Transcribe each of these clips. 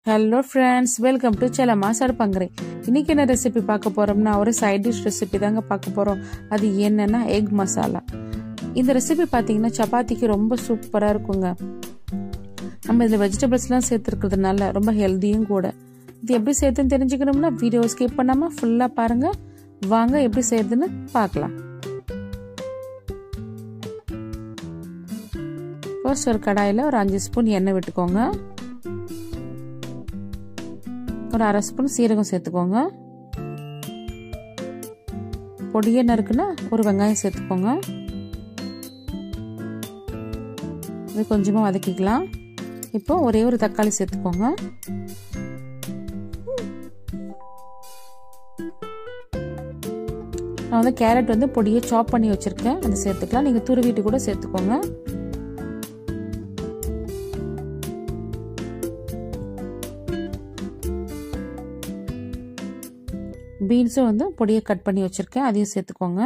hello friends welcome to செலமா சடுப்பங்கரை இன்னைக்கு என்ன ரெசிபி பார்க்க போறோம்னா ஒரு சைட் டிஷ் ரெசிபி தாங்க பார்க்க போறோம் அது என்னன்னா எக் மசாலா இந்த ரெசிபி பார்த்தீங்கன்னா சப்பாத்திக்கு ரொம்ப சூப்பராக இருக்குங்க நம்ம இதில் வெஜிடபிள்ஸ்லாம் சேர்த்துருக்கிறதுனால ரொம்ப ஹெல்த்தியும் கூட இது எப்படி சேர்த்துன்னு தெரிஞ்சுக்கணும்னா வீடியோ ஸ்கிப் பண்ணாமல் ஃபுல்லாக பாருங்க வாங்க எப்படி செய்யறதுன்னு பார்க்கலாம் ஃபர்ஸ்ட் ஒரு கடாயில் ஒரு அஞ்சு ஸ்பூன் எண்ணெய் விட்டுக்கோங்க ஒரு அரை ஸ்பூன் சீரகம் சேர்த்துக்கோங்க பொடியே நறுக்குன்னா ஒரு வெங்காயம் சேர்த்துக்கோங்க இது கொஞ்சமாக வதக்கிக்கலாம் இப்போ ஒரே ஒரு தக்காளி சேர்த்துக்கோங்க நான் வந்து கேரட் வந்து பொடியை சாப் பண்ணி வச்சுருக்கேன் அதை சேர்த்துக்கலாம் நீங்கள் துருவிட்டு கூட சேர்த்துக்கோங்க பீன்ஸும் வந்து பொடியை கட் பண்ணி வச்சுருக்கேன் அதையும் சேர்த்துக்கோங்க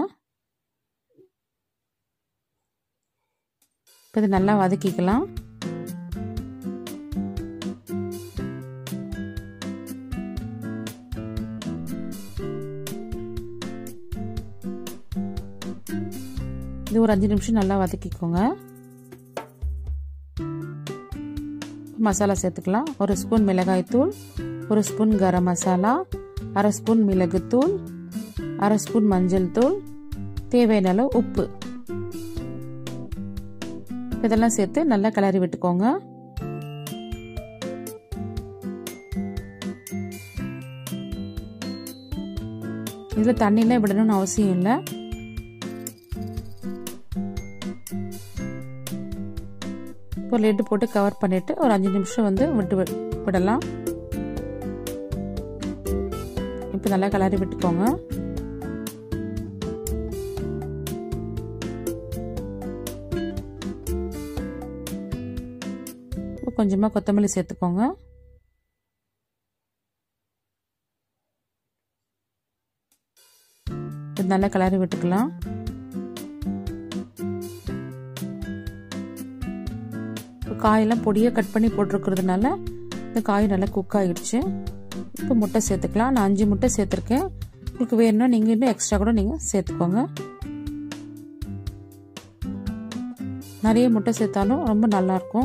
இப்போ இது நல்லா வதக்கிக்கலாம் இது ஒரு அஞ்சு நிமிஷம் நல்லா வதக்கிக்கோங்க மசாலா சேர்த்துக்கலாம் ஒரு ஸ்பூன் மிளகாய்த்தூள் ஒரு ஸ்பூன் கரம் மசாலா அரை ஸ்பூன் மிளகுத்தூள் அரை ஸ்பூன் மஞ்சள் தூள் தேவையான அளவு உப்பு இதெல்லாம் சேர்த்து நல்லா கிளறி விட்டுக்கோங்க இதில் தண்ணிலாம் விடணும்னு அவசியம் இல்லை இப்போ லெட்டு போட்டு கவர் பண்ணிட்டு ஒரு அஞ்சு நிமிஷம் வந்து விட்டு விடலாம் இப்போ நல்லா கிளறி விட்டுக்கோங்க கொஞ்சமாக கொத்தமல்லி சேர்த்துக்கோங்க இது நல்லா கிளறி விட்டுக்கலாம் காயெல்லாம் பொடியாக கட் பண்ணி போட்டிருக்கிறதுனால இந்த காய் நல்லா குக் ஆகிடுச்சு இப்போ முட்டை சேர்த்துக்கலாம் நான் அஞ்சு முட்டை சேர்த்துருக்கேன் உங்களுக்கு வேணும்னா நீங்கள் இன்னும் எக்ஸ்ட்ரா கூட நீங்கள் சேர்த்துக்கோங்க நிறைய முட்டை சேர்த்தாலும் ரொம்ப நல்லாயிருக்கும்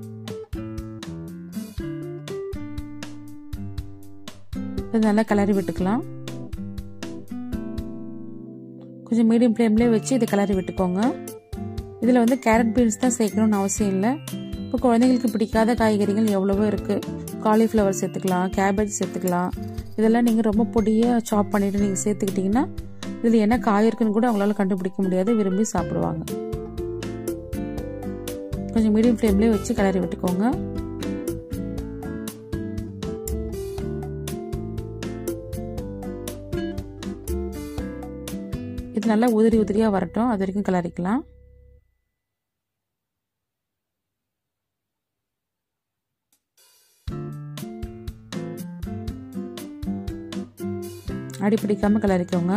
இது நல்லா கிளறி விட்டுக்கலாம் கொஞ்சம் மீடியம் ஃப்ளேம்லேயே வச்சு இதை கிளறி விட்டுக்கோங்க இதில் வந்து கேரட் பீன்ஸ் தான் சேர்க்கணும்னு அவசியம் இல்லை இப்போ குழந்தைங்களுக்கு பிடிக்காத காய்கறிகள் எவ்வளவோ இருக்குது காலிஃப்ளவர் சேர்த்துக்கலாம் கேபேஜ் சேர்த்துக்கலாம் இதெல்லாம் நீங்கள் ரொம்ப பொடியாக சாப் பண்ணிவிட்டு நீங்கள் சேர்த்துக்கிட்டிங்கன்னா இதில் என்ன காய் இருக்குன்னு கூட அவங்களால கண்டுபிடிக்க முடியாது விரும்பி சாப்பிடுவாங்க கொஞ்சம் மீடியம் ஃப்ளேம்லேயே வச்சு கிளறி விட்டுக்கோங்க இது நல்லா உதிரி உதிரியாக வரட்டும் அது வரைக்கும் கிளறிக்கலாம் அடி பிடிக்காம கிளறிக்கோங்க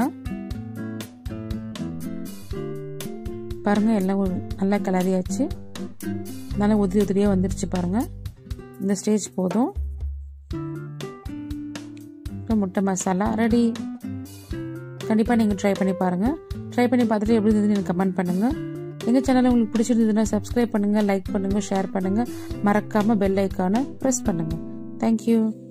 பாருங்க எல்லாம் நல்லா கிளறியாச்சு நல்லா உதிரி உதிரியாக வந்துருச்சு பாருங்க இந்த ஸ்டேஜ் போதும் முட்டை மசாலா ரெடி கண்டிப்பாக நீங்கள் ட்ரை பண்ணி பாருங்கள் ட்ரை பண்ணி பார்த்துட்டு எப்படி இருந்ததுன்னு எனக்கு கமெண்ட் பண்ணுங்கள் எங்கள் சேனல் உங்களுக்கு பிடிச்சிருந்ததுன்னா சப்ஸ்கிரைப் பண்ணுங்கள் லைக் பண்ணுங்கள் ஷேர் பண்ணுங்கள் மறக்காமல் பெல் ஐக்கானை ப்ரெஸ் பண்ணுங்கள் தேங்க்யூ